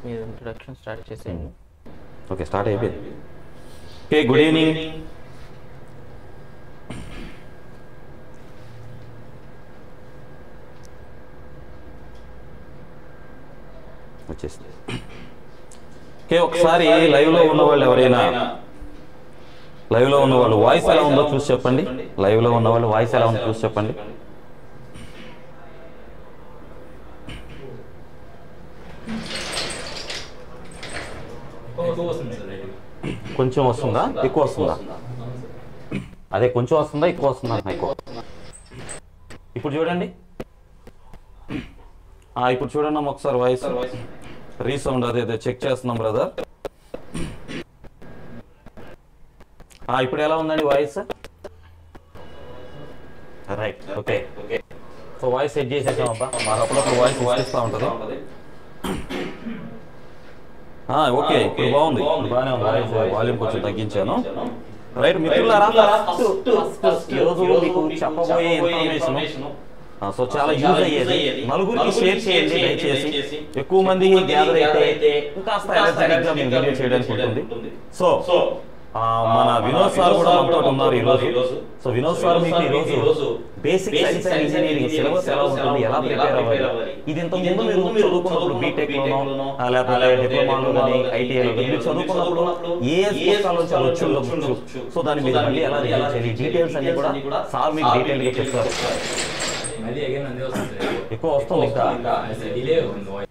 మీ introduction start చేసేయండి okay start అయిపోయింది okay good evening వచ్చేసింది ఓకే ఒకసారి లైవ్లో ఉన్న వాళ్ళు ఎవరైనా లైవ్లో ఉన్న వాళ్ళు వాయిస్ ఎలా ఉందో చూసి చెప్పండి లైవ్లో ఉన్న వాళ్ళు వాయిస్ ఎలా ఉందో చూసి చెప్పండి ఎక్కువ వస్తుంది సార్ రేటు కొంచెం వస్తుందా ఎక్కువ వస్తుందా అదే కొంచెం వస్తుందా ఎక్కువ వస్తుందా ఎక్కువ ఇప్పుడు చూడండి ఆ, ఇప్పుడు చూడండి అమ్మ ఒకసారి వాయిస్ రీసౌండ్ అదే అదే చెక్ చేస్తున్నాం బ్రదర్ ఇప్పుడు ఎలా ఉందండి voice right okay okay so voice set చేసేసాం అబ్బా మాకు అప్పుడప్పుడు వాయిస్ వాయిస్తూ ఉంటుంది ఆ, ఓకే ఇప్పుడు బాగుంది ఇప్పుడు బాగానే ఉంది వాయిస్ వాల్యూమ్ కొంచెం తగ్గించాను రైట్ మిత్రులారా ఫస్ట్ ఫస్ట్ ఈరోజు మీకు చెప్పబోయే ఇన్ఫర్మేషన్ సో చాలా యూజ్ అయ్యేది నలుగురికి షేర్ చేయండి దయచేసి ఎక్కువ మంది గ్యాదర్ అయితే ఇంకాస్త ఎనర్జెటిక్ గా మేము వీడియో చేయడానికి ఉంటుంది సో ఆ, మన వినోద్ సార్ కూడా మనతో ఉన్నారు ఈ రోజు సో వినోద్ సార్ మీకు ఈ రోజు basic science and engineering syllabus ఎలా ఉంటుంది ఎలా ప్రిపేర్ అవ్వాలి ఇది ఇంత ముందు మీరు చదువుకున్నప్పుడు బీటెక్ లోనో ఆ, లేకపోతే డిప్లొమాలో కానీ ఐటీఐలో కానీ మీరు చదువుకున్నప్పుడు ఏ పుస్తకాల నుంచి అలా వచ్చి ఉండొచ్చు సో దాని మీద మళ్ళీ ఎలా రిజల్ట్ చేయాలి డీటెయిల్స్ అన్ని కూడా సార్ మీకు డీటెయిల్ గా చెప్తారు మళ్ళీ అగైన్ అందే వస్తుంది సార్ ఎక్కువ వస్తుంది ఇంకా డిలే అవుతుంది వాయిస్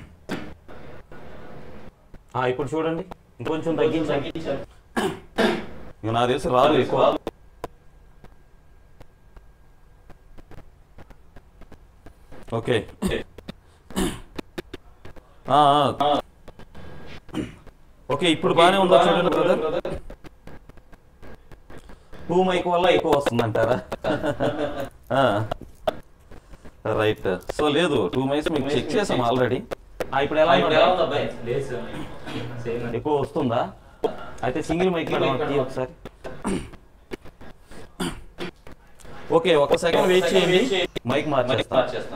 ఆ, ఇప్పుడు చూడండి ఇంకొంచెం తగ్గించండి ఇక నాకు తెలిసి రాదు ఎక్కువ ఓకే ఆ, ఆ. ఓకే ఇప్పుడు బాగానే ఉందా చూడండి బ్రదర్ టూ మైక్ వల్ల ఎక్కువ వస్తుందంటారా రైట్ సో లేదు టూ మైక్స్ మీకు చెక్ చేసాం ఆల్రెడీ ఇప్పుడు ఎలా ఉంది? లేదు సార్ సేమ్ ఎక్కువ వస్తుందా అయితే సింగిల్ మైక్ తీయి ఒకసారి ఓకే ఒక సెకండ్ వెయిట్ చేయండి మైక్ మార్చేస్తా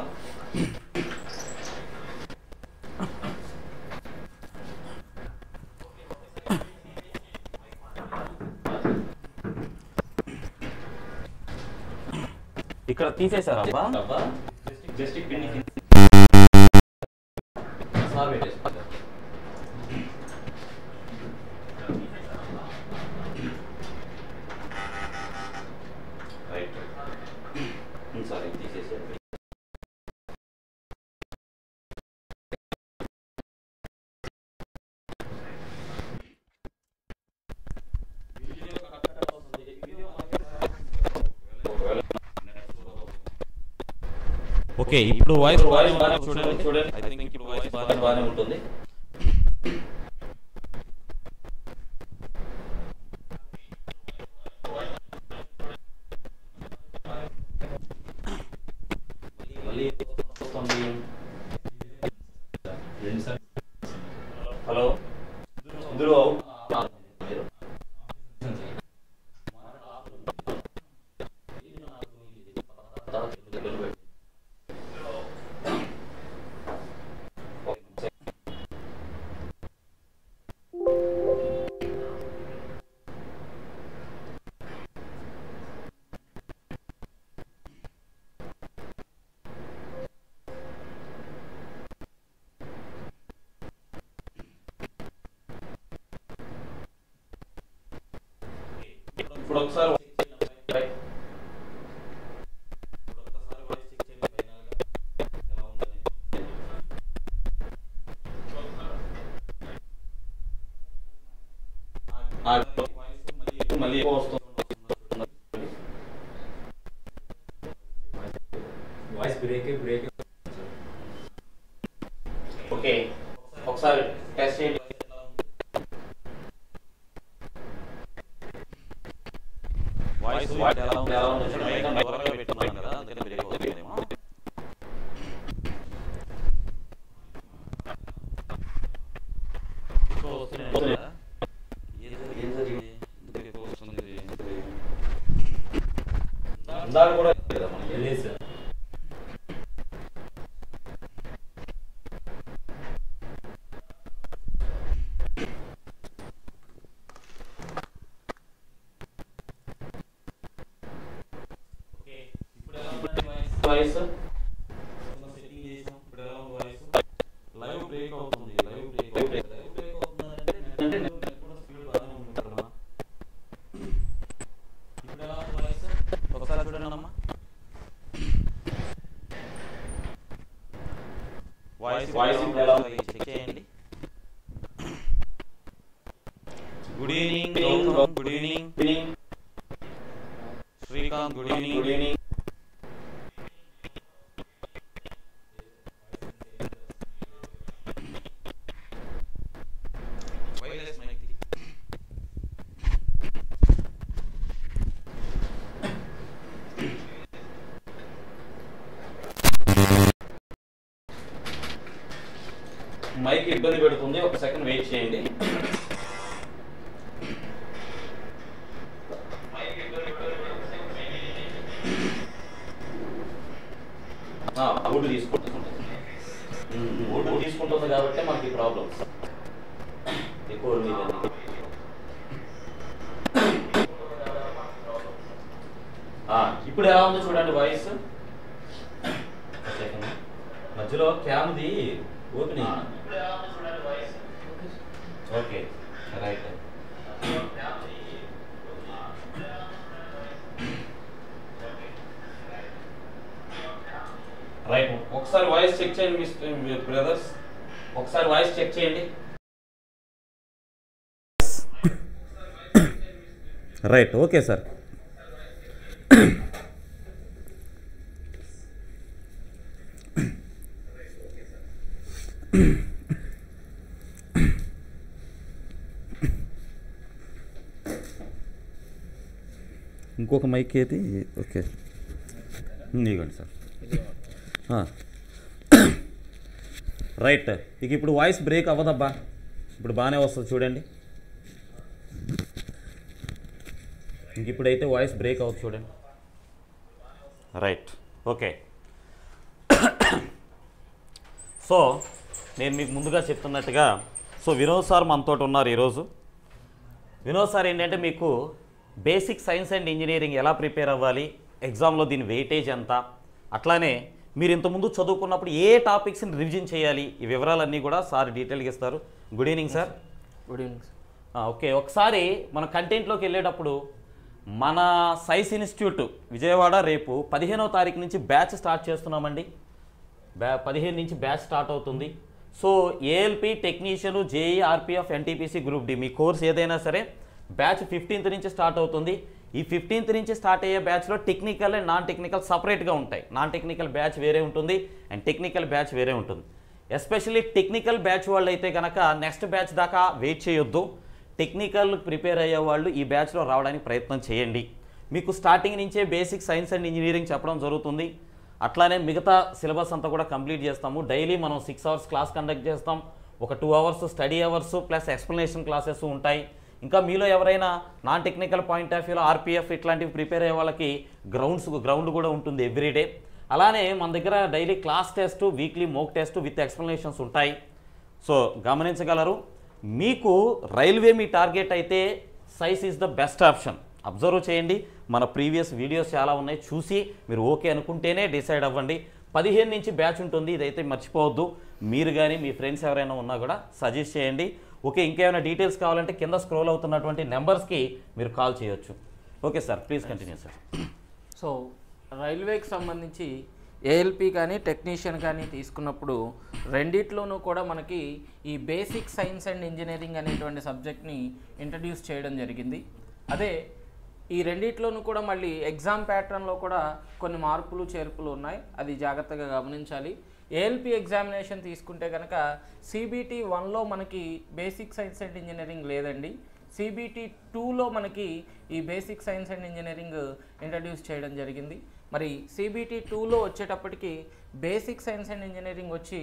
ఇక్కడ తీసేశారా అబ్బా జస్ట్ పిండి సార్ పెట్టేసుకో రైట్ సారీ తీసేసారు ఓకే ఇప్పుడు వాయిస్ బాగానే చూడండి చూడండి ఐ థింక్ ఇప్పుడు వాయిస్ బాగానే బాగానే ఉంటుంది మళ్ళీ వస్తుంది రెండు సార్ హలో ఇందులో ఇప్పుడు ఒకసారి మళ్ళీ ఎక్కువ వస్తుంది వాయిస్ బ్రేక్ బ్రేక్ ఓకే ఒకసారి టెస్ట్ చేయండి వాయిస్ ఎలా ఉంది ఎలా ఉంది మైక్ దూరంగా పెట్టున్నాను కదా అందుకని బ్రేక్ అవుతుందేమో ఎక్కువ వస్తున్నాయి కదా? ఏం జరిగింది? ఏం జరిగింది? ఎందుకు ఎక్కువ వస్తుంది? ఇందాక కూడా లేదా మనకి? లేదు సార్ వాయిస్ వాయిస్ ఇప్పుడు ఎలా ఉంది చెక్ చేయండి good evening Gautam good evening Srikanth good evening wireless mic తీ. మైక్ ఇబ్బంది పెడుతుంది ఒక సెకండ్ వెయిట్ చేయండి వుడ్ తీసుకుంటుంది వుడ్ తీసుకుంటుంది కాబట్టి మనకి ప్రాబ్లమ్స్ ఎక్కువ ఇవన్నీ ఆ, ఇప్పుడు ఎలా ఉంది చూడండి వాయిస్ మధ్యలో క్యామ్ది ఓపెనింగ్ ఓకే రైట్ రైట్ ఒకసారి వాయిస్ చెక్ చేయండి మీ బ్రదర్స్ ఒకసారి వాయిస్ చెక్ చేయండి రైట్ ఓకే సార్ ఇంకొక మైక్ ఏది ఓకే ఇదిగోండి సార్ ఆ. రైట్ ఇక ఇప్పుడు వాయిస్ బ్రేక్ అవ్వదబ్బా ఇప్పుడు బాగానే వస్తుంది చూడండి ఇంక ఇప్పుడైతే వాయిస్ బ్రేక్ అవుతుంది చూడండి రైట్ ఓకే సో నేను మీకు ముందుగా చెప్తున్నట్టుగా సో వినోద్ సార్ మనతో ఉన్నారు ఈరోజు వినోద్ సార్ ఏంటంటే మీకు బేసిక్ సైన్స్ అండ్ ఇంజనీరింగ్ ఎలా ప్రిపేర్ అవ్వాలి ఎగ్జామ్లో దీని వెయిటేజ్ ఎంత అట్లానే మీరు ఇంతకుముందు చదువుకున్నప్పుడు ఏ టాపిక్స్ని రివిజన్ చేయాలి ఈ వివరాలన్నీ కూడా సార్ డీటెయిల్గా ఇస్తారు good evening sir good evening sir ఆ, ఓకే ఒకసారి మన కంటెంట్లోకి వెళ్ళేటప్పుడు మన సైన్స్ ఇన్స్టిట్యూట్ విజయవాడ రేపు పదిహేనవ తారీఖు నుంచి బ్యాచ్ స్టార్ట్ చేస్తున్నామండి బ్యా పదిహేను నుంచి బ్యాచ్ స్టార్ట్ అవుతుంది so ALP technician JE RPF NTPC group D మీ కోర్స్ ఏదైనా సరే బ్యాచ్ ఫిఫ్టీన్త్ నుంచి స్టార్ట్ అవుతుంది ఈ ఫిఫ్టీన్త్ నుంచి స్టార్ట్ అయ్యే బ్యాచ్లో టెక్నికల్ అండ్ నాన్ టెక్నికల్ సపరేట్గా ఉంటాయి నాన్ టెక్నికల్ బ్యాచ్ వేరే ఉంటుంది అండ్ టెక్నికల్ బ్యాచ్ వేరే ఉంటుంది ఎస్పెషల్లీ టెక్నికల్ బ్యాచ్ వాళ్ళు అయితే కనుక నెక్స్ట్ బ్యాచ్ దాకా వెయిట్ చేయొద్దు టెక్నికల్ ప్రిపేర్ అయ్యే వాళ్ళు ఈ బ్యాచ్లో రావడానికి ప్రయత్నం చేయండి మీకు స్టార్టింగ్ నుంచే బేసిక్ సైన్స్ అండ్ ఇంజనీరింగ్ చెప్పడం జరుగుతుంది అట్లానే మిగతా సిలబస్ అంతా కూడా కంప్లీట్ చేస్తాము డైలీ మనం సిక్స్ అవర్స్ క్లాస్ కండక్ట్ చేస్తాం ఒక two hours study hours plus explanation classes ఉంటాయి ఇంకా మీలో ఎవరైనా నాన్ టెక్నికల్ పాయింట్ ఆఫ్ వ్యూలో ఆర్పిఎఫ్ ఇట్లాంటివి ప్రిపేర్ అయ్యే వాళ్ళకి గ్రౌండ్స్ గ్రౌండ్ కూడా ఉంటుంది ఎవ్రీడే అలానే మన దగ్గర daily class test weekly mock test with explanations ఉంటాయి సో గమనించగలరు మీకు రైల్వే మీ టార్గెట్ అయితే సైస్ is the best option observe చేయండి మన ప్రీవియస్ వీడియోస్ చాలా ఉన్నాయి చూసి మీరు ఓకే అనుకుంటేనే డిసైడ్ అవ్వండి పదిహేను నుంచి బ్యాచ్ ఉంటుంది ఇదైతే మర్చిపోవద్దు మీరు కానీ మీ ఫ్రెండ్స్ ఎవరైనా ఉన్నా కూడా సజెస్ట్ చేయండి ఓకే ఇంకేమైనా డీటెయిల్స్ కావాలంటే కింద స్క్రోల్ అవుతున్నటువంటి నెంబర్స్కి మీరు కాల్ చేయొచ్చు okay sir please continue sir so రైల్వేకి సంబంధించి ఏఎల్పి కానీ టెక్నీషియన్ కానీ తీసుకున్నప్పుడు రెండిట్లోనూ కూడా మనకి ఈ బేసిక్ సైన్స్ అండ్ ఇంజనీరింగ్ అనేటువంటి సబ్జెక్ట్ని ఇంట్రడ్యూస్ చేయడం జరిగింది అదే ఈ రెండిట్లోనూ కూడా మళ్ళీ ఎగ్జామ్ ప్యాటర్న్లో కూడా కొన్ని మార్పులు చేర్పులు ఉన్నాయి అది జాగ్రత్తగా గమనించాలి ఏఎల్పి ఎగ్జామినేషన్ తీసుకుంటే కనుక సిబిటి వన్లో మనకి బేసిక్ సైన్స్ అండ్ ఇంజనీరింగ్ లేదండి సిబిటి టూలో మనకి ఈ basic science and engineering introduce చేయడం జరిగింది మరి సిబిటి టూలో వచ్చేటప్పటికి బేసిక్ సైన్స్ అండ్ ఇంజనీరింగ్ వచ్చి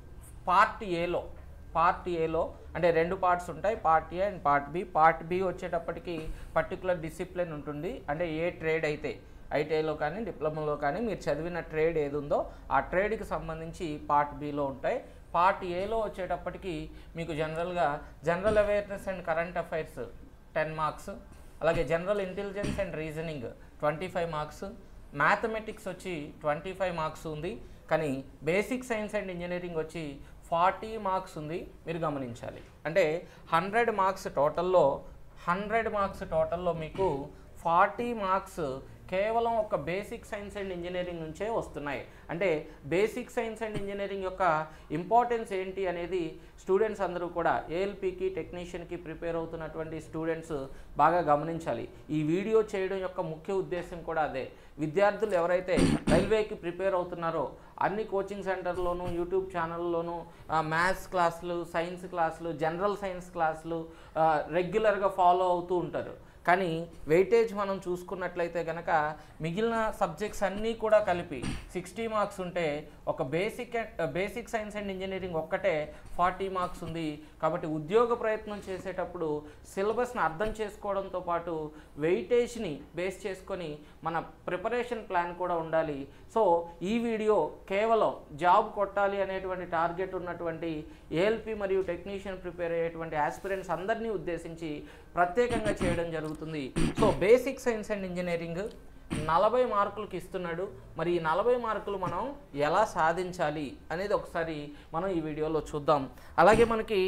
పార్ట్ ఏలో పార్ట్ ఏలో అంటే రెండు పార్ట్స్ ఉంటాయి part A and part B part B వచ్చేటప్పటికి పర్టికులర్ డిసిప్లిన్ ఉంటుంది అంటే ఏ ట్రేడ్ అయితే ఐటీఐలో కానీ డిప్లొమాలో కానీ మీరు చదివిన ట్రేడ్ ఏది ఉందో ఆ ట్రేడ్కి సంబంధించి పార్ట్ బిలో ఉంటాయి పార్ట్ ఏలో వచ్చేటప్పటికి మీకు జనరల్గా general awareness and current affairs ten marks అలాగే general intelligence and reasoning twenty five marks mathematics వచ్చి ట్వంటీ ఫైవ్ మార్క్స్ ఉంది కానీ బేసిక్ సైన్స్ అండ్ ఇంజనీరింగ్ వచ్చి ఫార్టీ మార్క్స్ ఉంది మీరు గమనించాలి అంటే హండ్రెడ్ మార్క్స్ టోటల్లో హండ్రెడ్ మార్క్స్ టోటల్లో మీకు ఫార్టీ మార్క్స్ కేవలం ఒక బేసిక్ సైన్స్ అండ్ ఇంజనీరింగ్ నుంచే వస్తున్నాయి అంటే బేసిక్ సైన్స్ అండ్ ఇంజనీరింగ్ యొక్క ఇంపార్టెన్స్ ఏంటి అనేది స్టూడెంట్స్ అందరూ కూడా ఏఎల్పికి టెక్నీషియన్కి ప్రిపేర్ అవుతున్నటువంటి స్టూడెంట్స్ బాగా గమనించాలి ఈ వీడియో చేయడం యొక్క ముఖ్య ఉద్దేశం కూడా అదే విద్యార్థులు ఎవరైతే రైల్వేకి ప్రిపేర్ అవుతున్నారో అన్ని కోచింగ్ సెంటర్లోనూ యూట్యూబ్ ఛానల్లోనూ మ్యాథ్స్ క్లాసులు సైన్స్ క్లాసులు జనరల్ సైన్స్ క్లాసులు రెగ్యులర్గా ఫాలో అవుతూ ఉంటారు కానీ వెయిటేజ్ మనం చూసుకున్నట్లయితే కనుక మిగిలిన సబ్జెక్ట్స్ అన్నీ కూడా కలిపి సిక్స్టీ మార్క్స్ ఉంటే ఒక basic basic science and engineering ఒక్కటే ఫార్టీ మార్క్స్ ఉంది కాబట్టి ఉద్యోగ ప్రయత్నం చేసేటప్పుడు సిలబస్ని అర్థం చేసుకోవడంతో పాటు వెయిటేజ్ని బేస్ చేసుకొని మన ప్రిపరేషన్ ప్లాన్ కూడా ఉండాలి సో ఈ వీడియో కేవలం జాబ్ కొట్టాలి అనేటువంటి టార్గెట్ ఉన్నటువంటి ఏఎల్పి మరియు టెక్నీషియన్ ప్రిపేర్ అయ్యేటువంటి ఆస్పిరెంట్స్ అందరినీ ఉద్దేశించి ప్రత్యేకంగా చేయడం జరుగుతుంది so basic science and engineering నలభై మార్కులకి ఇస్తున్నాడు మరి ఈ నలభై మార్కులు మనం ఎలా సాధించాలి అనేది ఒకసారి మనం ఈ వీడియోలో చూద్దాం అలాగే మనకి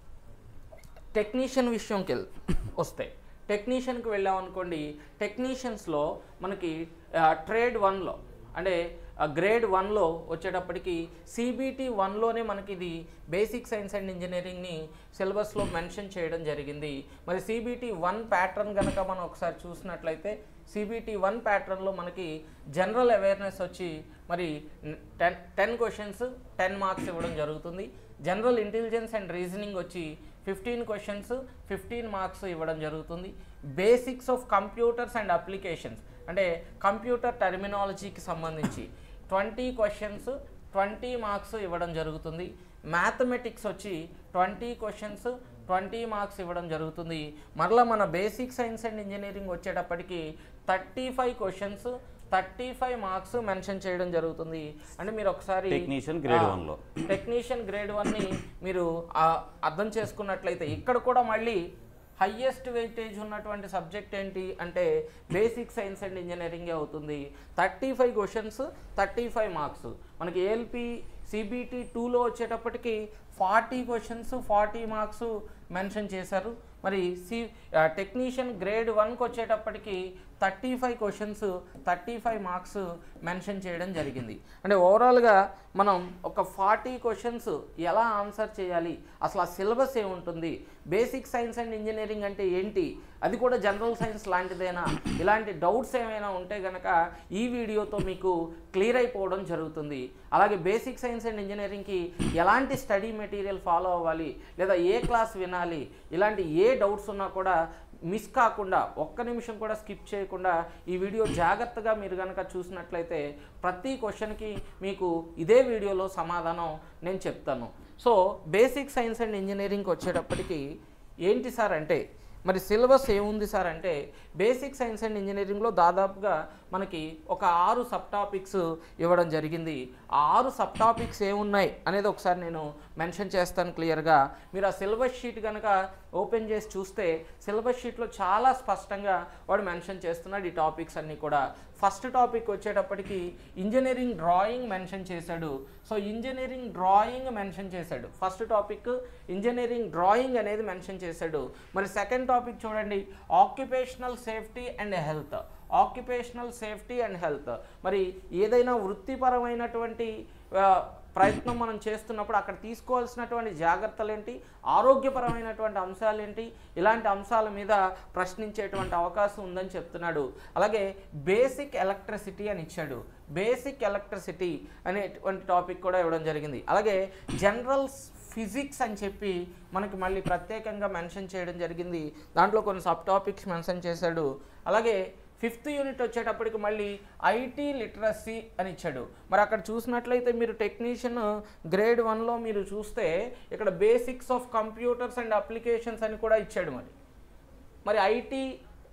టెక్నీషియన్ విషయంకి వెళ్ వస్తే టెక్నీషియన్కి వెళ్ళాం అనుకోండి టెక్నీషియన్స్లో మనకి ఆ, ట్రేడ్ వన్లో అంటే ఆ, గ్రేడ్ వన్లో వచ్చేటప్పటికి సిబిటి వన్లోనే మనకి ఇది బేసిక్ సైన్స్ అండ్ ఇంజనీరింగ్ని సిలబస్లో మెన్షన్ చేయడం జరిగింది మరి సిబిటి వన్ ప్యాటర్న్ కనుక మనం ఒకసారి చూసినట్లయితే సిబిటి వన్ ప్యాటర్న్లో మనకి జనరల్ అవేర్నెస్ వచ్చి మరి ten ten questions ten marks ఇవ్వడం జరుగుతుంది జనరల్ ఇంటెలిజెన్స్ అండ్ రీజనింగ్ వచ్చి ఫిఫ్టీన్ క్వశ్చన్స్ ఫిఫ్టీన్ మార్క్స్ ఇవ్వడం జరుగుతుంది basics of computers and applications అంటే కంప్యూటర్ టెర్మినాలజీకి సంబంధించి ట్వంటీ క్వశ్చన్స్ ట్వంటీ మార్క్స్ ఇవ్వడం జరుగుతుంది మ్యాథమెటిక్స్ వచ్చి ట్వంటీ క్వశ్చన్స్ ట్వంటీ మార్క్స్ ఇవ్వడం జరుగుతుంది మరలా మన బేసిక్ సైన్స్ అండ్ ఇంజనీరింగ్ వచ్చేటప్పటికి thirty five questions thirty five marks mention చేయడం జరుగుతుంది అంటే మీరు ఒకసారి Technician grade ఆ, one లో. టెక్నీషియన్ గ్రేడ్ వన్ని మీరు ఆ, అర్థం చేసుకున్నట్లయితే ఇక్కడ కూడా మళ్ళీ హయ్యెస్ట్ వెయిటేజ్ ఉన్నటువంటి సబ్జెక్ట్ ఏంటి అంటే బేసిక్ సైన్స్ అండ్ ఇంజనీరింగే అవుతుంది thirty five questions thirty five marks మనకి ఏఎల్పి సిబిటి టూలో వచ్చేటప్పటికి forty questions forty marks mention చేశారు మరి సి టెక్నీషియన్ గ్రేడ్ వన్కి వచ్చేటప్పటికి thirty five questions thirty five marks mention చేయడం జరిగింది అంటే ఓవరాల్గా మనం ఒక ఫార్టీ క్వశ్చన్స్ ఎలా ఆన్సర్ చేయాలి అసలు ఆ సిలబస్ ఏముంటుంది బేసిక్ సైన్స్ అండ్ ఇంజనీరింగ్ అంటే ఏంటి అది కూడా జనరల్ సైన్స్ లాంటిదేనా ఇలాంటి డౌట్స్ ఏమైనా ఉంటే గనక ఈ వీడియోతో మీకు క్లియర్ అయిపోవడం జరుగుతుంది అలాగే బేసిక్ సైన్స్ అండ్ ఇంజనీరింగ్కి ఎలాంటి స్టడీ మెటీరియల్ ఫాలో అవ్వాలి లేదా ఏ క్లాస్ వినాలి ఇలాంటి ఏ డౌట్స్ ఉన్నా కూడా మిస్ కాకుండా ఒక్క నిమిషం కూడా స్కిప్ చేయకుండా ఈ వీడియో జాగ్రత్తగా మీరు కనుక చూసినట్లయితే ప్రతి క్వశ్చన్కి మీకు ఇదే వీడియోలో సమాధానం నేను చెప్తాను సో బేసిక్ సైన్స్ అండ్ ఇంజనీరింగ్కి వచ్చేటప్పటికి ఏంటి సార్ అంటే మరి సిలబస్ ఏముంది సార్ అంటే బేసిక్ సైన్స్ అండ్ ఇంజనీరింగ్లో దాదాపుగా మనకి ఒక ఆరు సబ్ టాపిక్స్ ఇవ్వడం జరిగింది ఆ ఆరు సబ్ టాపిక్స్ ఏమున్నాయి అనేది ఒకసారి నేను మెన్షన్ చేస్తాను క్లియర్గా మీరు ఆ సిలబస్ షీట్ కనుక ఓపెన్ చేసి చూస్తే సిలబస్ షీట్లో చాలా స్పష్టంగా వాడు మెన్షన్ చేస్తున్నాడు ఈ టాపిక్స్ అన్నీ కూడా ఫస్ట్ టాపిక్ వచ్చేటప్పటికి ఇంజనీరింగ్ డ్రాయింగ్ మెన్షన్ చేశాడు సో ఇంజనీరింగ్ డ్రాయింగ్ మెన్షన్ చేశాడు ఫస్ట్ టాపిక్ ఇంజనీరింగ్ డ్రాయింగ్ అనేది మెన్షన్ చేశాడు మరి సెకండ్ టాపిక్ చూడండి occupational safety and health occupational safety and health మరి ఏదైనా వృత్తిపరమైనటువంటి ఆ, ప్రయత్నం మనం చేస్తున్నప్పుడు అక్కడ తీసుకోవాల్సినటువంటి జాగ్రత్తలు ఏంటి ఆరోగ్యపరమైనటువంటి అంశాలు ఏంటి ఇలాంటి అంశాల మీద ప్రశ్నించేటువంటి అవకాశం ఉందని చెప్తున్నాడు అలాగే బేసిక్ ఎలక్ట్రిసిటీ అని ఇచ్చాడు బేసిక్ ఎలక్ట్రిసిటీ అనేటువంటి టాపిక్ కూడా ఇవ్వడం జరిగింది అలాగే జనరల్ ఫిజిక్స్ అని చెప్పి మనకి మళ్ళీ ప్రత్యేకంగా మెన్షన్ చేయడం జరిగింది దాంట్లో కొన్ని సబ్ టాపిక్స్ మెన్షన్ చేశాడు అలాగే ఫిఫ్త్ యూనిట్ వచ్చేటప్పటికి మళ్ళీ ఐటీ లిటరసీ అని ఇచ్చాడు మరి అక్కడ చూసినట్లయితే మీరు టెక్నీషియన్ గ్రేడ్ వన్లో మీరు చూస్తే ఇక్కడ basics of computers and applications అని కూడా ఇచ్చాడు మరి మరి ఐటీ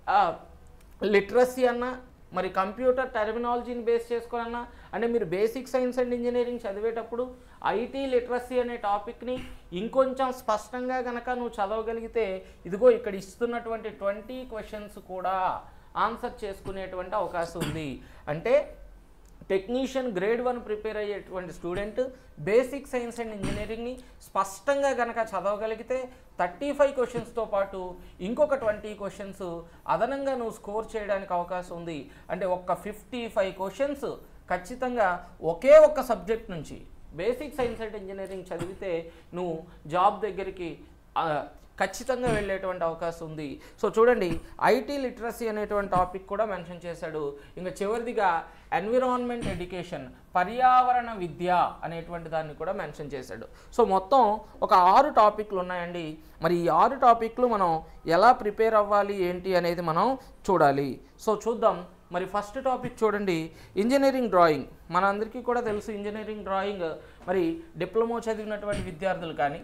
లిటరసీ అన్న మరి కంప్యూటర్ టెర్మినాలజీని బేస్ చేసుకోవాలన్నా అంటే మీరు బేసిక్ సైన్స్ అండ్ ఇంజనీరింగ్ చదివేటప్పుడు ఐటీ లిటరసీ అనే టాపిక్ని ఇంకొంచెం స్పష్టంగా కనుక నువ్వు చదవగలిగితే ఇదిగో ఇక్కడ ఇస్తున్నటువంటి ట్వంటీ క్వశ్చన్స్ కూడా ఆన్సర్ చేసుకునేటువంటి అవకాశం ఉంది అంటే టెక్నీషియన్ గ్రేడ్ వన్ ప్రిపేర్ అయ్యేటువంటి స్టూడెంట్ బేసిక్ సైన్స్ అండ్ ఇంజనీరింగ్ని స్పష్టంగా గనక చదవగలిగితే థర్టీ ఫైవ్ క్వశ్చన్స్తో పాటు ఇంకొక ట్వంటీ క్వశ్చన్స్ అదనంగా నువ్వు స్కోర్ చేయడానికి అవకాశం ఉంది అంటే ఒక్క ఫిఫ్టీ ఫైవ్ క్వశ్చన్స్ ఖచ్చితంగా ఒకే ఒక్క సబ్జెక్ట్ నుంచి బేసిక్ సైన్స్ అండ్ ఇంజనీరింగ్ చదివితే నువ్వు జాబ్ దగ్గరికి ఆ, ఖచ్చితంగా వెళ్ళేటువంటి అవకాశం ఉంది సో చూడండి ఐటీ లిటరసీ అనేటువంటి టాపిక్ కూడా మెన్షన్ చేశాడు ఇంకా చివరిదిగా ఎన్విరాన్మెంట్ ఎడ్యుకేషన్ పర్యావరణ విద్య అనేటువంటి దాన్ని కూడా మెన్షన్ చేశాడు సో మొత్తం ఒక ఆరు టాపిక్లు ఉన్నాయండి మరి ఈ ఆరు టాపిక్లు మనం ఎలా ప్రిపేర్ అవ్వాలి ఏంటి అనేది మనం చూడాలి సో చూద్దాం మరి ఫస్ట్ టాపిక్ చూడండి ఇంజనీరింగ్ డ్రాయింగ్ మనందరికీ కూడా తెలుసు ఇంజనీరింగ్ డ్రాయింగ్ మరి డిప్లొమా చదివినటువంటి విద్యార్థులు కానీ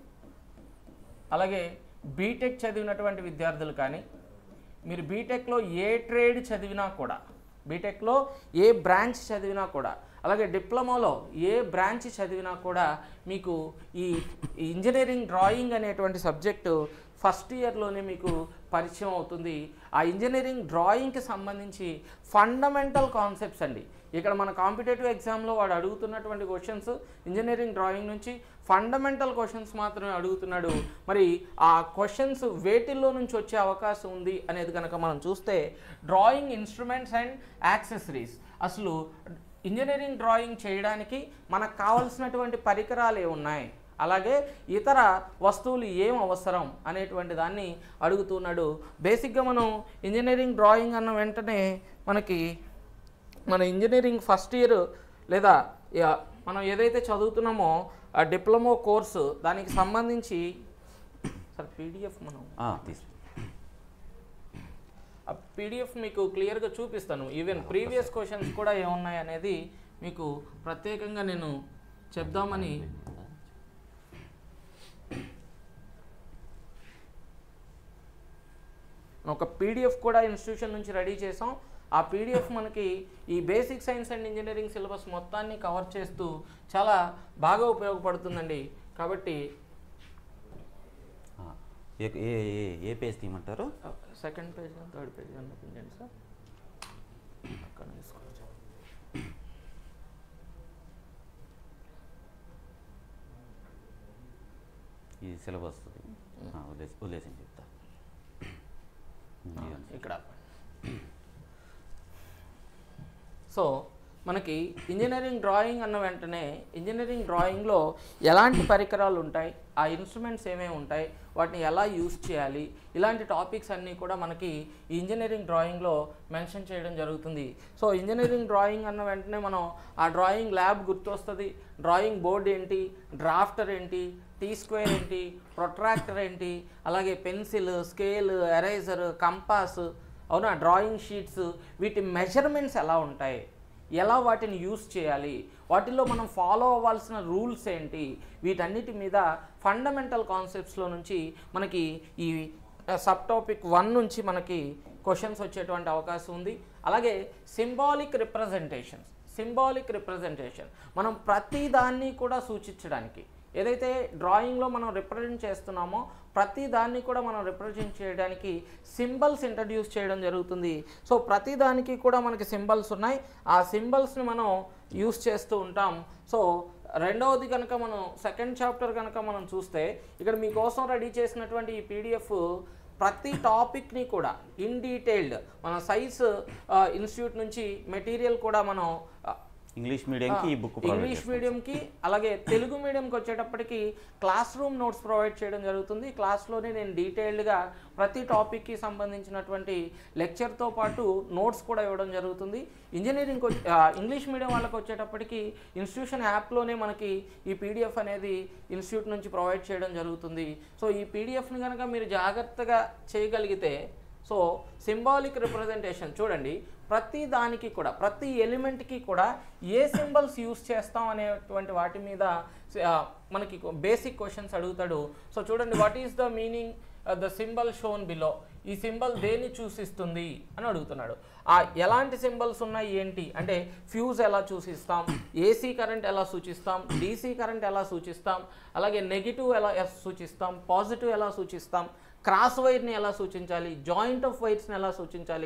అలాగే బీటెక్ చదివినటువంటి విద్యార్థులు కానీ మీరు బీటెక్లో ఏ ట్రేడ్ చదివినా కూడా బీటెక్లో ఏ బ్రాంచ్ చదివినా కూడా అలాగే డిప్లొమాలో ఏ బ్రాంచ్ చదివినా కూడా మీకు ఈ ఈ ఇంజనీరింగ్ డ్రాయింగ్ అనేటువంటి సబ్జెక్టు ఫస్ట్ ఇయర్లోనే మీకు పరిచయం అవుతుంది ఆ ఇంజనీరింగ్ డ్రాయింగ్కి సంబంధించి ఫండమెంటల్ కాన్సెప్ట్స్ అండి ఇక్కడ మన కాంపిటేటివ్ ఎగ్జామ్లో వాడు అడుగుతున్నటువంటి క్వశ్చన్స్ ఇంజనీరింగ్ డ్రాయింగ్ నుంచి ఫండమెంటల్ క్వశ్చన్స్ మాత్రమే అడుగుతున్నాడు మరి ఆ క్వశ్చన్స్ వేటిల్లో నుంచి వచ్చే అవకాశం ఉంది అనేది కనుక మనం చూస్తే డ్రాయింగ్ ఇన్స్ట్రుమెంట్స్ అండ్ యాక్సెసరీస్ అసలు ఇంజనీరింగ్ డ్రాయింగ్ చేయడానికి మనకు కావాల్సినటువంటి పరికరాలు ఏమున్నాయి అలాగే ఇతర వస్తువులు ఏం అవసరం అనేటువంటి దాన్ని అడుగుతున్నాడు బేసిక్గా మనం ఇంజనీరింగ్ డ్రాయింగ్ అన్న వెంటనే మనకి మన ఇంజనీరింగ్ ఫస్ట్ ఇయర్ లేదా యా, మనం ఏదైతే చదువుతున్నామో ఆ డిప్లొమా కోర్సు దానికి సంబంధించి సార్ పీడిఎఫ్ మనం ఆ, తీసు ఆ పీడిఎఫ్ మీకు క్లియర్గా చూపిస్తాను ఈవెన్ ప్రీవియస్ క్వశ్చన్స్ కూడా ఏమున్నాయి అనేది మీకు ప్రత్యేకంగా నేను చెప్దామని ఒక పీడిఎఫ్ కూడా ఇన్స్టిట్యూషన్ నుంచి రెడీ చేసాం ఆ పీడిఎఫ్ మనకి ఈ basic science and engineering syllabus మొత్తాన్ని కవర్ చేస్తూ చాలా బాగా ఉపయోగపడుతుందండి కాబట్టి ఆ, ఏ ఏ ఏ- ఏ పేజ్ తీయమంటారు సెకండ్ పేజ్ థర్డ్ పేజ్ అనిపించండి సార్ అక్కడ తీసుకోవచ్చు ఇది సిలబస్ వదిలేసి వదిలేసి చెప్తా ఇది ఇక్కడ సో మనకి ఇంజనీరింగ్ డ్రాయింగ్ అన్న వెంటనే ఇంజనీరింగ్ డ్రాయింగ్లో ఎలాంటి పరికరాలు ఉంటాయి ఆ ఇన్స్ట్రుమెంట్స్ ఏమేమి ఉంటాయి వాటిని ఎలా యూస్ చేయాలి ఇలాంటి టాపిక్స్ అన్నీ కూడా మనకి ఈ ఇంజనీరింగ్ డ్రాయింగ్లో మెన్షన్ చేయడం జరుగుతుంది సో ఇంజనీరింగ్ డ్రాయింగ్ అన్న వెంటనే మనం ఆ డ్రాయింగ్ ల్యాబ్ గుర్తొస్తుంది డ్రాయింగ్ బోర్డ్ ఏంటి డ్రాఫ్టర్ ఏంటి టీ స్క్వేర్ ఏంటి ప్రొట్రాక్టర్ ఏంటి అలాగే పెన్సిల్ స్కేల్ ఎరేజర్ కంపాస్ అవునా డ్రాయింగ్ షీట్స్ వీటి మెజర్మెంట్స్ ఎలా ఉంటాయి ఎలా వాటిని యూస్ చేయాలి వాటిల్లో మనం ఫాలో అవ్వాల్సిన రూల్స్ ఏంటి వీటన్నిటి మీద ఫండమెంటల్ కాన్సెప్ట్స్లో నుంచి మనకి ఈ సబ్ టాపిక్ వన్ నుంచి మనకి క్వశ్చన్స్ వచ్చేటువంటి అవకాశం ఉంది అలాగే సింబాలిక్ రిప్రజెంటేషన్స్ సింబాలిక్ రిప్రజెంటేషన్ మనం ప్రతి దాన్ని కూడా సూచించడానికి ఏదైతే డ్రాయింగ్లో మనం రిప్రజెంట్ చేస్తున్నామో ప్రతి దాన్ని కూడా మనం రిప్రజెంట్ చేయడానికి సింబల్స్ ఇంట్రడ్యూస్ చేయడం జరుగుతుంది సో ప్రతి దానికి కూడా మనకి సింబల్స్ ఉన్నాయి ఆ సింబల్స్ని మనం యూస్ చేస్తూ ఉంటాం సో రెండవది కనుక మనం సెకండ్ చాప్టర్ కనుక మనం చూస్తే ఇక్కడ మీకోసం రెడీ చేసినటువంటి ఈ పీడిఎఫ్ ప్రతి టాపిక్ని కూడా ఇన్ డీటెయిల్డ్ మన సైన్స్ ఇన్స్టిట్యూట్ నుంచి మెటీరియల్ కూడా మనం ఆ, ఇంగ్లీష్ మీడియంకి ఈ బుక్ ఇంగ్లీష్ మీడియంకి అలాగే తెలుగు మీడియంకి వచ్చేటప్పటికి క్లాస్ రూమ్ నోట్స్ ప్రొవైడ్ చేయడం జరుగుతుంది క్లాస్లోనే నేను డీటెయిల్డ్గా ప్రతి టాపిక్కి సంబంధించినటువంటి లెక్చర్తో పాటు నోట్స్ కూడా ఇవ్వడం జరుగుతుంది ఇంజనీరింగ్ ఇంగ్లీష్ మీడియం వాళ్ళకి వచ్చేటప్పటికి ఇన్స్టిట్యూషన్ యాప్లోనే మనకి ఈ పీడిఎఫ్ అనేది ఇన్స్టిట్యూట్ నుంచి ప్రొవైడ్ చేయడం జరుగుతుంది సో ఈ పీడిఎఫ్ని కనుక మీరు జాగ్రత్తగా చేయగలిగితే సో సింబాలిక్ రిప్రజెంటేషన్ చూడండి ప్రతి దానికి కూడా ప్రతి ఎలిమెంట్కి కూడా ఏ సింబల్స్ యూస్ చేస్తాం అనేటువంటి వాటి మీద ఆ, మనకి బేసిక్ క్వశ్చన్స్ అడుగుతాడు సో చూడండి what is the meaning the symbol shown below ఈ సింబల్ దేన్ని సూచిస్తుంది అని అడుగుతున్నాడు ఆ ఎలాంటి సింబల్స్ ఉన్నాయి ఏంటి అంటే ఫ్యూజ్ ఎలా సూచిస్తాం ఏసీ కరెంట్ ఎలా సూచిస్తాం డీసీ కరెంట్ ఎలా సూచిస్తాం అలాగే నెగిటివ్ ఎలా సూచిస్తాం పాజిటివ్ ఎలా సూచిస్తాం క్రాస్ వైర్ని ఎలా సూచించాలి జాయింట్ ఆఫ్ వైర్స్ని ఎలా సూచించాలి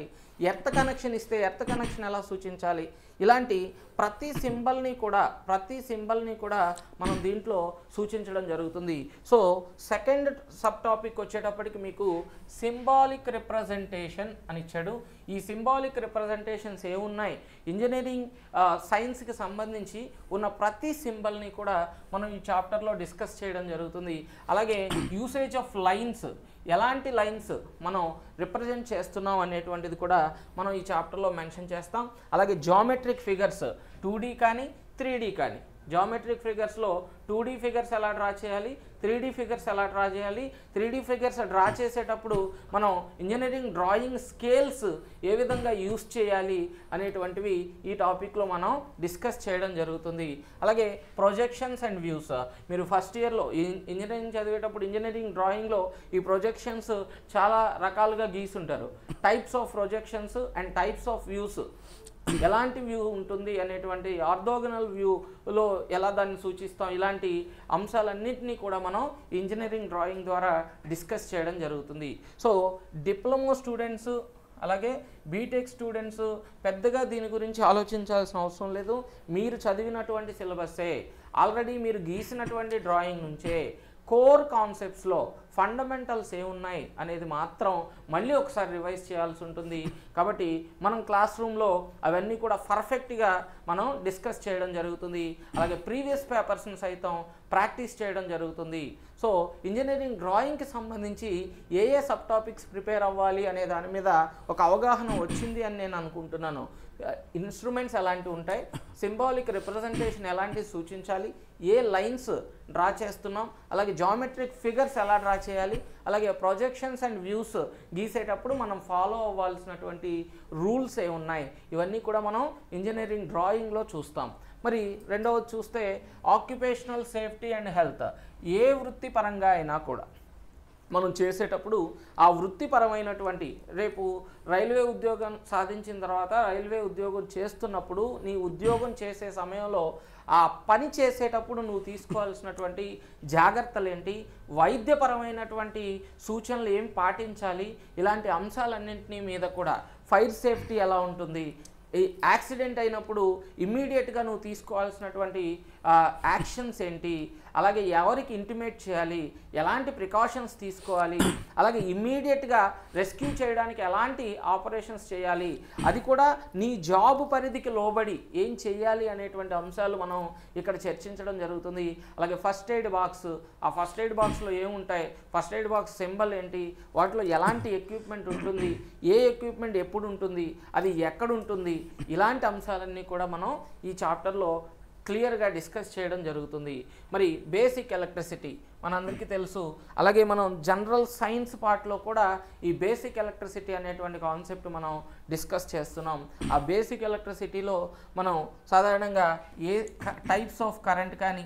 ఎర్త్ కనెక్షన్ ఇస్తే ఎర్త్ కనెక్షన్ ఎలా సూచించాలి ఇలాంటి ప్రతి సింబల్ని కూడా ప్రతి సింబల్ని కూడా మనం దీంట్లో సూచించడం జరుగుతుంది సో సెకండ్ సబ్ టాపిక్ వచ్చేటప్పటికి మీకు సింబాలిక్ రిప్రజెంటేషన్ అని ఇచ్చాడు ఈ సింబాలిక్ రిప్రజెంటేషన్స్ ఏమున్నాయి ఇంజనీరింగ్ సైన్స్కి సంబంధించి ఉన్న ప్రతి సింబల్ని కూడా మనం ఈ చాప్టర్లో డిస్కస్ చేయడం జరుగుతుంది అలాగే యూసేజ్ ఆఫ్ లైన్స్ ఎలాంటి లైన్స్ మనం రిప్రజెంట్ చేస్తున్నాం అనేటువంటిది కూడా మనం ఈ చాప్టర్లో మెన్షన్ చేస్తాం అలాగే జామెట్రిక్ ఫిగర్స్ టూ కానీ త్రీ కానీ జామెట్రిక్ ఫిగర్స్లో టూ డీ ఫిగర్స్ ఎలా డ్రా చేయాలి త్రీ డీ ఫిగర్స్ ఎలా డ్రా చేయాలి త్రీ డీ ఫిగర్స్ డ్రా చేసేటప్పుడు మనం ఇంజనీరింగ్ డ్రాయింగ్ స్కేల్స్ ఏ విధంగా యూస్ చేయాలి అనేటువంటివి ఈ టాపిక్లో మనం డిస్కస్ చేయడం జరుగుతుంది అలాగే ప్రొజెక్షన్స్ అండ్ వ్యూస్ మీరు ఫస్ట్ ఇయర్లో ఇంజనీరింగ్ చదివేటప్పుడు ఇంజనీరింగ్ డ్రాయింగ్లో ఈ ప్రొజెక్షన్స్ చాలా రకాలుగా గీసుంటారు types of projections and types of views ఎలాంటి వ్యూ ఉంటుంది అనేటువంటి ఆర్థోగనల్ వ్యూలో ఎలా దాన్ని సూచిస్తాం ఇలాంటి అంశాలన్నింటినీ కూడా మనం ఇంజనీరింగ్ డ్రాయింగ్ ద్వారా డిస్కస్ చేయడం జరుగుతుంది సో డిప్లొమా స్టూడెంట్స్ అలాగే బీటెక్ స్టూడెంట్స్ పెద్దగా దీని గురించి ఆలోచించాల్సిన అవసరం లేదు మీరు చదివినటువంటి సిలబస్సే ఆల్రెడీ మీరు గీసినటువంటి డ్రాయింగ్ నుంచే కోర్ కాన్సెప్ట్స్లో ఫండమెంటల్స్ ఏమున్నాయి అనేది మాత్రం మళ్ళీ ఒకసారి రివైజ్ చేయాల్సి ఉంటుంది కాబట్టి మనం క్లాస్ రూమ్లో అవన్నీ కూడా పర్ఫెక్ట్గా మనం డిస్కస్ చేయడం జరుగుతుంది అలాగే ప్రీవియస్ పేపర్స్ని సైతం ప్రాక్టీస్ చేయడం జరుగుతుంది సో ఇంజనీరింగ్ డ్రాయింగ్కి సంబంధించి ఏ ఏ సబ్ టాపిక్స్ ప్రిపేర్ అవ్వాలి అనే దాని మీద ఒక అవగాహన వచ్చింది అని నేను అనుకుంటున్నాను ఇన్స్ట్రుమెంట్స్ ఎలాంటివి ఉంటాయి సింబాలిక్ రిప్రజెంటేషన్ ఎలాంటివి సూచించాలి ఏ లైన్స్ డ్రా చేస్తున్నాం అలాగే జామెట్రిక్ ఫిగర్స్ ఎలా డ్రా చేయాలి అలాగే ప్రొజెక్షన్స్ అండ్ వ్యూస్ గీసేటప్పుడు మనం ఫాలో అవ్వాల్సినటువంటి రూల్స్ ఏ ఉన్నాయి ఇవన్నీ కూడా మనం ఇంజనీరింగ్ డ్రాయింగ్లో చూస్తాం మరి రెండవది చూస్తే ఆక్యుపేషనల్ సేఫ్టీ అండ్ హెల్త్ ఏ వృత్తిపరంగా అయినా కూడా మనం చేసేటప్పుడు ఆ వృత్తిపరమైనటువంటి రేపు రైల్వే ఉద్యోగం సాధించిన తర్వాత రైల్వే ఉద్యోగం చేస్తున్నప్పుడు నీ ఉద్యోగం చేసే సమయంలో ఆ పని చేసేటప్పుడు నువ్వు తీసుకోవాల్సినటువంటి జాగ్రత్తలు ఏంటి వైద్యపరమైనటువంటి సూచనలు ఏం పాటించాలి ఇలాంటి అంశాలన్నింటినీ మీద కూడా ఫైర్ సేఫ్టీ ఎలా ఉంటుంది ఈ యాక్సిడెంట్ అయినప్పుడు ఇమ్మీడియట్గా నువ్వు తీసుకోవాల్సినటువంటి యాక్షన్స్ ఏంటి అలాగే ఎవరికి ఇంటిమేట్ చేయాలి ఎలాంటి ప్రికాషన్స్ తీసుకోవాలి అలాగే ఇమ్మీడియట్గా రెస్క్యూ చేయడానికి ఎలాంటి ఆపరేషన్స్ చేయాలి అది కూడా నీ జాబ్ పరిధికి లోబడి ఏం చేయాలి అనేటువంటి అంశాలు మనం ఇక్కడ చర్చించడం జరుగుతుంది అలాగే ఫస్ట్ ఎయిడ్ బాక్స్ ఆ ఫస్ట్ ఎయిడ్ బాక్స్లో ఏముంటాయి ఫస్ట్ ఎయిడ్ బాక్స్ సింబల్ ఏంటి వాటిలో ఎలాంటి ఎక్విప్మెంట్ ఉంటుంది ఏ ఎక్విప్మెంట్ ఎప్పుడు ఉంటుంది అది ఎక్కడ ఉంటుంది ఇలాంటి అంశాలన్నీ కూడా మనం ఈ చాప్టర్లో క్లియర్గా డిస్కస్ చేయడం జరుగుతుంది మరి బేసిక్ ఎలక్ట్రిసిటీ మనందరికీ తెలుసు అలాగే మనం జనరల్ సైన్స్ పార్ట్లో కూడా ఈ బేసిక్ ఎలక్ట్రిసిటీ అనేటువంటి కాన్సెప్ట్ మనం డిస్కస్ చేస్తున్నాం ఆ బేసిక్ ఎలక్ట్రిసిటీలో మనం సాధారణంగా ఏ టైప్స్ ఆఫ్ కరెంట్ కానీ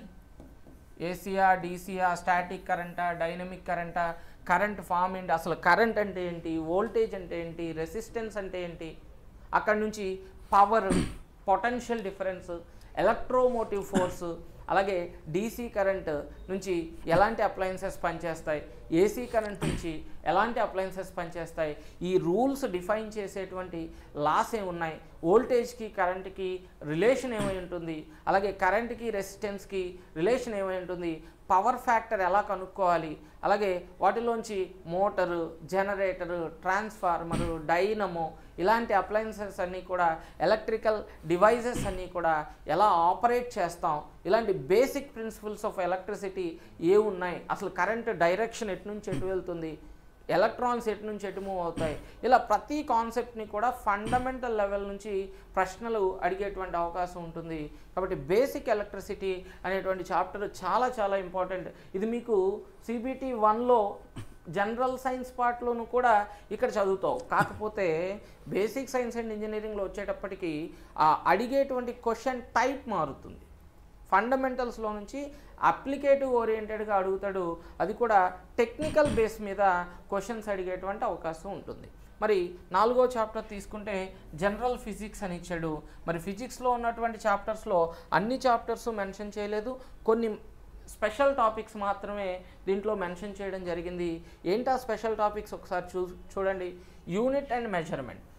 ఏసీయా డీసీయా స్టాటిక్ కరెంటా డైనమిక్ కరెంటా కరెంట్ ఫామ్ ఏంటి అసలు కరెంట్ అంటే ఏంటి వోల్టేజ్ అంటే ఏంటి రెసిస్టెన్స్ అంటే ఏంటి అక్కడ నుంచి power potential difference electromotive force అలాగే డీసీ కరెంట్ నుంచి ఎలాంటి అప్లయన్సెస్ పనిచేస్తాయి ఏసీ కరెంట్ నుంచి ఎలాంటి అప్లయన్సెస్ పనిచేస్తాయి ఈ రూల్స్ డిఫైన్ చేసేటువంటి లాస్ ఏమున్నాయి వోల్టేజ్కి కరెంట్కి రిలేషన్ ఏమై ఉంటుంది అలాగే కరెంట్కి రెసిస్టెన్స్కి రిలేషన్ ఏమై ఉంటుంది పవర్ ఫ్యాక్టర్ ఎలా కనుక్కోవాలి అలాగే వాటిలోంచి మోటరు జనరేటరు ట్రాన్స్ఫార్మరు డైనమో ఇలాంటి అప్లయన్సెస్ అన్నీ కూడా ఎలక్ట్రికల్ డివైజెస్ అన్నీ కూడా ఎలా ఆపరేట్ చేస్తాం ఇలాంటి బేసిక్ ప్రిన్సిపల్స్ ఆఫ్ ఎలక్ట్రిసిటీ ఏ ఉన్నాయి అసలు కరెంట్ డైరెక్షన్ ఎటు నుంచి ఎటు వెళ్తుంది ఎలక్ట్రాన్స్ ఎటు నుంచి ఎటు మూవ్ అవుతాయి ఇలా ప్రతి కాన్సెప్ట్ని కూడా ఫండమెంటల్ లెవెల్ నుంచి ప్రశ్నలు అడిగేటువంటి అవకాశం ఉంటుంది కాబట్టి బేసిక్ ఎలక్ట్రిసిటీ అనేటువంటి చాప్టర్ చాలా చాలా ఇంపార్టెంట్ ఇది మీకు సిబిటి వన్లో జనరల్ సైన్స్ పార్ట్లోను కూడా ఇక్కడ చదువుతావు కాకపోతే బేసిక్ సైన్స్ అండ్ ఇంజనీరింగ్లో వచ్చేటప్పటికి ఆ అడిగేటువంటి క్వశ్చన్ టైప్ మారుతుంది ఫండమెంటల్స్లో నుంచి అప్లికేటివ్ ఓరియంటెడ్గా అడుగుతాడు అది కూడా టెక్నికల్ బేస్ మీద క్వశ్చన్స్ అడిగేటువంటి అవకాశం ఉంటుంది మరి నాలుగో చాప్టర్ తీసుకుంటే జనరల్ ఫిజిక్స్ అని ఇచ్చాడు మరి ఫిజిక్స్లో ఉన్నటువంటి చాప్టర్స్లో అన్ని చాప్టర్స్ మెన్షన్ చేయలేదు కొన్ని స్పెషల్ టాపిక్స్ మాత్రమే దీంట్లో మెన్షన్ చేయడం జరిగింది ఏంటా స్పెషల్ టాపిక్స్ ఒకసారి చూ చూడండి యూనిట్ అండ్ మెజర్మెంట్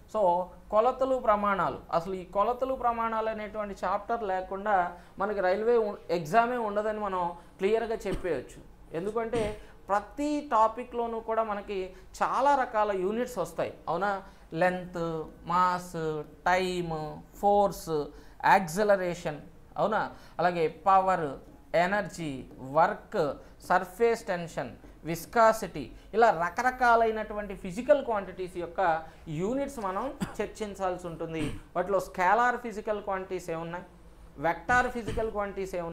సో కొలతలు ప్రమాణాలు అసలు ఈ కొలతలు ప్రమాణాలు అనేటువంటి చాప్టర్ లేకుండా మనకి రైల్వే ఉ- ఎగ్జామే ఉండదని మనం క్లియర్గా చెప్పేయచ్చు ఎందుకంటే ప్రతి టాపిక్లోనూ కూడా మనకి చాలా రకాల యూనిట్స్ వస్తాయి అవునా length mass time force acceleration అవునా అలాగే power energy work surface tension viscosity ఇలా రకరకాలైనటువంటి ఫిజికల్ క్వాంటిటీస్ యొక్క యూనిట్స్ మనం చర్చించాల్సి ఉంటుంది వాటిలో స్కేలార్ ఫిజికల్ క్వాంటిటీస్ ఏమున్నాయి వెక్టార్ ఫిజికల్ క్వాంటిటీస్ ఏమున్నాయి